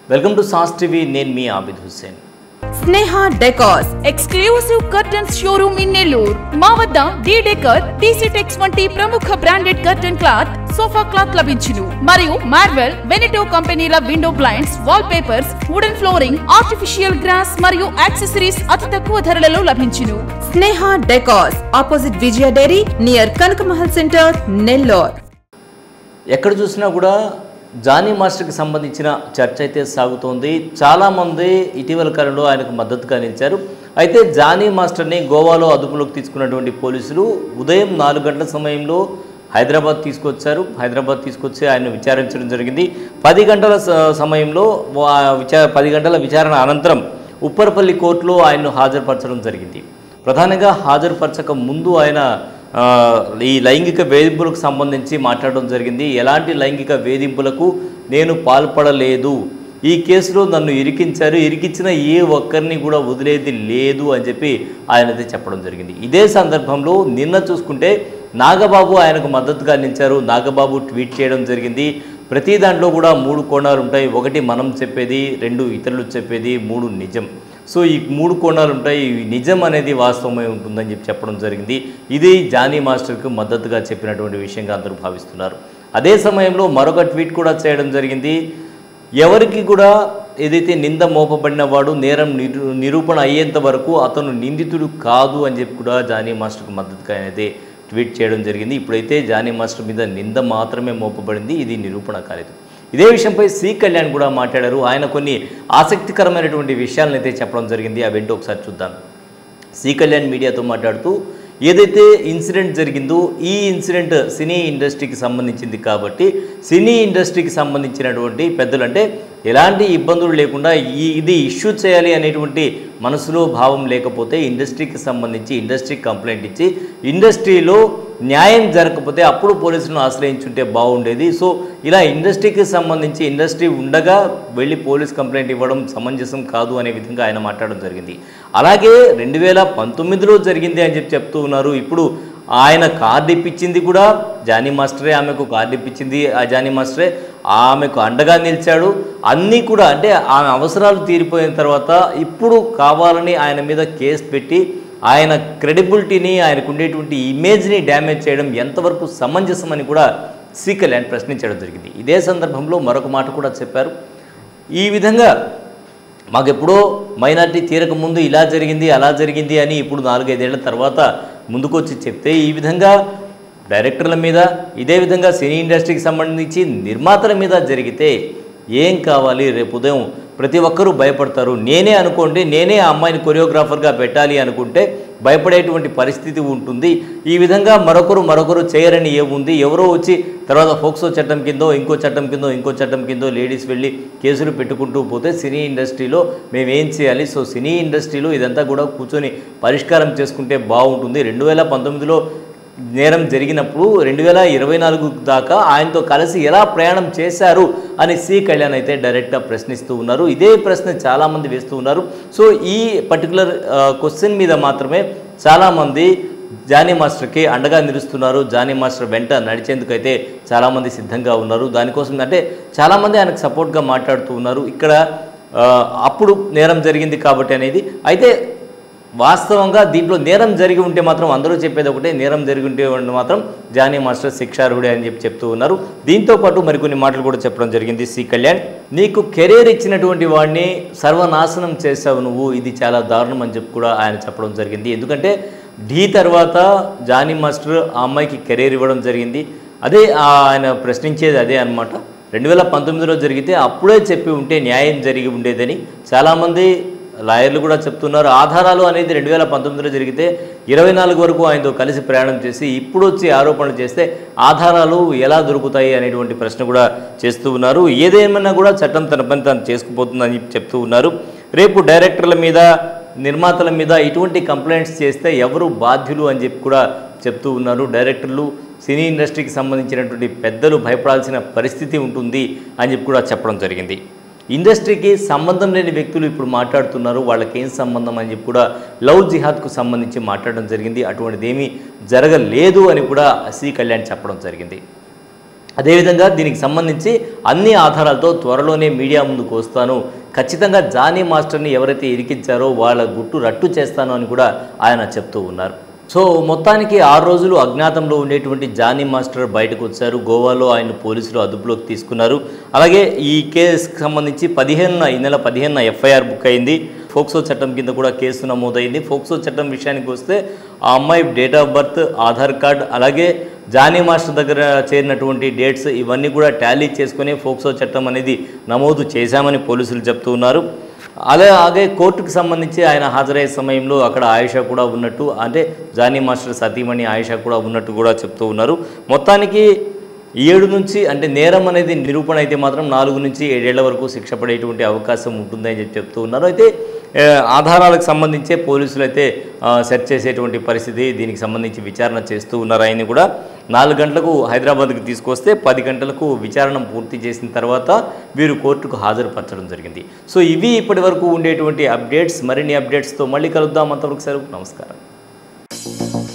welcome to సాస్ TV నేను మీ Abid Hussain Sneha decors exclusive curtains showroom in Nellore మా వద్ద డి డెకర్ టీసీ టెక్స్ వంటి ప్రముఖ branded curtain cloth sofa cloth లభించును మరియు మార్వెల్ వెనిటో కంపెనీల window blinds wall papers wooden flooring artificial grass మరియు యాక్సెసరీస్ అతి తక్కువ ధరలలో లభించును Sneha decors opposite Vijaya dairy near Kanakamahal centre Nellore ఎక్కడ చూసినా కూడా జానీ మాస్టర్కి సంబంధించిన చర్చ అయితే సాగుతోంది చాలామంది ఇటీవల కాలంలో ఆయనకు మద్దతుగా నిలిచారు అయితే జానీ మాస్టర్ని గోవాలో అదుపులోకి తీసుకున్నటువంటి పోలీసులు ఉదయం నాలుగు గంటల సమయంలో హైదరాబాద్ తీసుకొచ్చారు హైదరాబాద్ తీసుకొచ్చి ఆయన విచారించడం జరిగింది పది గంటల స- సమయంలో వా- విచార పది గంటల విచారణ అనంతరం ఉప్పరపల్లి కోర్టులో ఆయన్ను హాజరుపరచడం జరిగింది ప్రధానంగా హాజరుపరచక ముందు ఆయన ఆ, ఈ లైంగిక వేధింపులకు సంబంధించి మాట్లాడడం జరిగింది ఎలాంటి లైంగిక వేధింపులకు నేను పాల్పడలేదు ఈ కేసులో నన్ను ఇరికించారు ఇరికించిన ఏ ఒక్కరిని కూడా వదిలేది లేదు అని చెప్పి ఆయన అయితే చెప్పడం జరిగింది ఇదే సందర్భంలో నిన్న చూసుకుంటే నాగబాబు ఆయనకు మద్దతుగా నిలిచారు నాగబాబు ట్వీట్ చేయడం జరిగింది ప్రతి దాంట్లో కూడా మూడు కోణాలు ఉంటాయి ఒకటి మనం చెప్పేది రెండు ఇతరులు చెప్పేది మూడు నిజం సో ఈ మూడు కోణాలు ఉంటాయి ఈ నిజం అనేది వాస్తవమై ఉంటుందని చెప్పి చెప్పడం జరిగింది ఇది జానీ మాస్టర్కు మద్దతుగా చెప్పినటువంటి విషయంగా అందరూ భావిస్తున్నారు అదే సమయంలో మరొక ట్వీట్ కూడా చేయడం జరిగింది ఎవరికి కూడా ఏదైతే నింద మోపబడిన వాడు నేరం నిరూ నిరూపణ అయ్యేంత వరకు అతను నిందితుడు కాదు అని చెప్పి కూడా జానీ మాస్టర్కు మద్దతుగా అయితే ట్వీట్ చేయడం జరిగింది ఇప్పుడైతే జానీ మాస్టర్ మీద నింద మాత్రమే మోపబడింది ఇది నిరూపణ కాలేదు ఇదే విషయంపై సి కళ్యాణ్ కూడా మాట్లాడారు ఆయన కొన్ని ఆసక్తికరమైనటువంటి విషయాలను అయితే చెప్పడం జరిగింది అవేంటో ఒకసారి చూద్దాం సి కళ్యాణ్ మీడియాతో మాట్లాడుతూ ఏదైతే ఇన్సిడెంట్ జరిగిందో ఈ ఇన్సిడెంట్ సినీ ఇండస్ట్రీకి సంబంధించింది కాబట్టి సినీ ఇండస్ట్రీకి సంబంధించినటువంటి పెద్దలు అంటే ఎలాంటి ఇబ్బందులు లేకుండా ఈ ఇది ఇష్యూ చేయాలి అనేటువంటి మనసులో భావం లేకపోతే ఇండస్ట్రీకి సంబంధించి ఇండస్ట్రీకి కంప్లైంట్ ఇచ్చి ఇండస్ట్రీలో న్యాయం జరగకపోతే అప్పుడు పోలీసులను ఆశ్రయించుంటే బాగుండేది సో ఇలా ఇండస్ట్రీకి సంబంధించి ఇండస్ట్రీ ఉండగా వెళ్ళి పోలీస్ కంప్లైంట్ ఇవ్వడం సమంజసం కాదు అనే విధంగా ఆయన మాట్లాడడం జరిగింది అలాగే రెండు వేల పంతొమ్మిదిలో జరిగింది అని చెప్పి చెప్తూ ఉన్నారు ఇప్పుడు ఆయన కార్డు ఇప్పించింది కూడా జానీ మాస్టరే ఆమెకు కార్డు ఇప్పించింది ఆ జానీ మాస్టరే ఆమెకు అండగా నిలిచాడు అన్నీ కూడా అంటే ఆమె అవసరాలు తీరిపోయిన తర్వాత ఇప్పుడు కావాలని ఆయన మీద కేసు పెట్టి ఆయన క్రెడిబిలిటీని ఆయనకు ఉండేటువంటి ఇమేజ్ని డ్యామేజ్ చేయడం ఎంతవరకు సమంజసమని కూడా సి కళ్యాణ్ ప్రశ్నించడం జరిగింది ఇదే సందర్భంలో మరొక మాట కూడా చెప్పారు ఈ విధంగా మాకు ఎప్పుడో మైనార్టీ తీరక ముందు ఇలా జరిగింది అలా జరిగింది అని ఇప్పుడు నాలుగైదేళ్ల తర్వాత ముందుకొచ్చి చెప్తే ఈ విధంగా డైరెక్టర్ల మీద ఇదే విధంగా సినీ ఇండస్ట్రీకి సంబంధించి నిర్మాతల మీద జరిగితే ఏం కావాలి రేపు ఉదయం ప్రతి ఒక్కరూ భయపడతారు నేనే అనుకోండి నేనే ఆ అమ్మాయిని కొరియోగ్రాఫర్గా పెట్టాలి అనుకుంటే భయపడేటువంటి పరిస్థితి ఉంటుంది ఈ విధంగా మరొకరు మరొకరు చేయరని ఏముంది ఎవరో వచ్చి తర్వాత ఫోక్సో చట్టం కిందో ఇంకో చట్టం కిందో ఇంకో చట్టం కిందో లేడీస్ వెళ్ళి కేసులు పెట్టుకుంటూ పోతే సినీ ఇండస్ట్రీలో మేము ఏం చేయాలి సో సినీ ఇండస్ట్రీలో ఇదంతా కూడా కూర్చొని పరిష్కారం చేసుకుంటే బాగుంటుంది రెండు వేల పంతొమ్మిదిలో నేరం జరిగినప్పుడు రెండు వేల ఇరవై నాలుగు దాకా ఆయనతో కలిసి ఎలా ప్రయాణం చేశారు అని సి కళ్యాణ్ అయితే డైరెక్ట్గా ప్రశ్నిస్తూ ఉన్నారు ఇదే ప్రశ్న చాలామంది వేస్తూ ఉన్నారు సో ఈ పర్టికులర్ క్వశ్చన్ మీద మాత్రమే చాలామంది జానీ మాస్టర్కి అండగా నిలుస్తున్నారు జానీ మాస్టర్ వెంట నడిచేందుకైతే చాలామంది సిద్ధంగా ఉన్నారు దానికోసం అంటే చాలామంది ఆయనకు సపోర్ట్గా మాట్లాడుతూ ఉన్నారు ఇక్కడ ఆ, అప్పుడు నేరం జరిగింది కాబట్టి అనేది అయితే వాస్తవంగా దీంట్లో నేరం జరిగి ఉంటే మాత్రం అందరూ చెప్పేది ఒకటే నేరం జరిగి ఉంటే ఉంటే మాత్రం జానీ మాస్టర్ శిక్షార్హుడే అని చెప్పి చెప్తూ ఉన్నారు దీంతో పాటు మరికొన్ని మాటలు కూడా చెప్పడం జరిగింది సి కళ్యాణ్ నీకు కెరీర్ ఇచ్చినటువంటి వాడిని సర్వనాశనం చేసావు నువ్వు ఇది చాలా దారుణం అని చెప్పి కూడా ఆయన చెప్పడం జరిగింది ఎందుకంటే ఢీ తర్వాత జానీ మాస్టర్ ఆ అమ్మాయికి కెరీర్ ఇవ్వడం జరిగింది అదే ఆ ఆయన ప్రశ్నించేది అదే అన్నమాట రెండు వేల పంతొమ్మిదిలో జరిగితే అప్పుడే చెప్పి ఉంటే న్యాయం జరిగి ఉండేదని చాలామంది లాయర్లు కూడా చెప్తున్నారు ఆధారాలు అనేది రెండు వేల పంతొమ్మిదిలో జరిగితే ఇరవై నాలుగు వరకు ఆయనతో కలిసి ప్రయాణం చేసి ఇప్పుడు వచ్చి ఆరోపణలు చేస్తే ఆధారాలు ఎలా దొరుకుతాయి అనేటువంటి ప్రశ్న కూడా చేస్తూ ఉన్నారు ఏదేమైనా కూడా చట్టం తన పని తను చేసుకుపోతుందని చెప్పి చెప్తూ ఉన్నారు రేపు డైరెక్టర్ల మీద నిర్మాతల మీద ఇటువంటి కంప్లైంట్స్ చేస్తే ఎవరు బాధ్యులు అని చెప్పి కూడా చెప్తూ ఉన్నారు డైరెక్టర్లు సినీ ఇండస్ట్రీకి సంబంధించినటువంటి పెద్దలు భయపడాల్సిన పరిస్థితి ఉంటుంది అని చెప్పి కూడా చెప్పడం జరిగింది ఇండస్ట్రీకి సంబంధం లేని వ్యక్తులు ఇప్పుడు మాట్లాడుతున్నారు వాళ్ళకి ఏం సంబంధం అని చెప్పి కూడా లవ్ జిహాద్కు సంబంధించి మాట్లాడడం జరిగింది అటువంటిది ఏమీ జరగలేదు అని కూడా సి కళ్యాణ్ చెప్పడం జరిగింది అదేవిధంగా దీనికి సంబంధించి అన్ని ఆధారాలతో త్వరలోనే మీడియా ముందుకు వస్తాను ఖచ్చితంగా జానీ మాస్టర్ని ఎవరైతే ఇరికించారో వాళ్ళ గుట్టు రట్టు చేస్తాను అని కూడా ఆయన చెప్తూ ఉన్నారు సో మొత్తానికి ఆరు రోజులు అజ్ఞాతంలో ఉండేటువంటి జానీ మాస్టర్ బయటకు వచ్చారు గోవాలో ఆయన పోలీసులు అదుపులోకి తీసుకున్నారు అలాగే ఈ కేసుకు సంబంధించి పదిహేనున ఈ నెల పదిహేనున ఎఫ్ఐఆర్ బుక్ అయింది ఫోక్సో చట్టం కింద కూడా కేసు నమోదైంది ఫోక్సో చట్టం విషయానికి వస్తే ఆ అమ్మాయి date of birth Aadhaar card అలాగే జానీ మాస్టర్ దగ్గర చేరినటువంటి డేట్స్ ఇవన్నీ కూడా టాలీ చేసుకుని ఫోక్సో చట్టం అనేది నమోదు చేశామని పోలీసులు చెప్తూ ఉన్నారు అలాగే కోర్టుకు సంబంధించి ఆయన హాజరయ్యే సమయంలో అక్కడ ఆయుష కూడా ఉన్నట్టు అంటే జానీ మాస్టర్ సతీమణి ఆయుష కూడా ఉన్నట్టు కూడా చెప్తూ ఉన్నారు మొత్తానికి ఏడు నుంచి అంటే నేరం అనేది నిరూపణ అయితే మాత్రం నాలుగు నుంచి ఏడేళ్ల వరకు శిక్ష పడేటువంటి అవకాశం ఉంటుందని చెప్పి చెప్తూ ఉన్నారు అయితే ఏ, ఆధారాలకు సంబంధించే పోలీసులు అయితే ఆ, సెర్చ్ చేసేటువంటి పరిస్థితి దీనికి సంబంధించి విచారణ చేస్తూ ఉన్నారు ఆయన కూడా నాలుగు గంటలకు హైదరాబాద్కి తీసుకొస్తే పది గంటలకు విచారణ పూర్తి చేసిన తర్వాత వీరు కోర్టుకు హాజరుపరచడం జరిగింది సో ఇవి ఇప్పటి వరకు ఉండేటువంటి అప్డేట్స్ మరిన్ని అప్డేట్స్తో మళ్ళీ కలుద్దాం అంతవరకు సెలవు నమస్కారం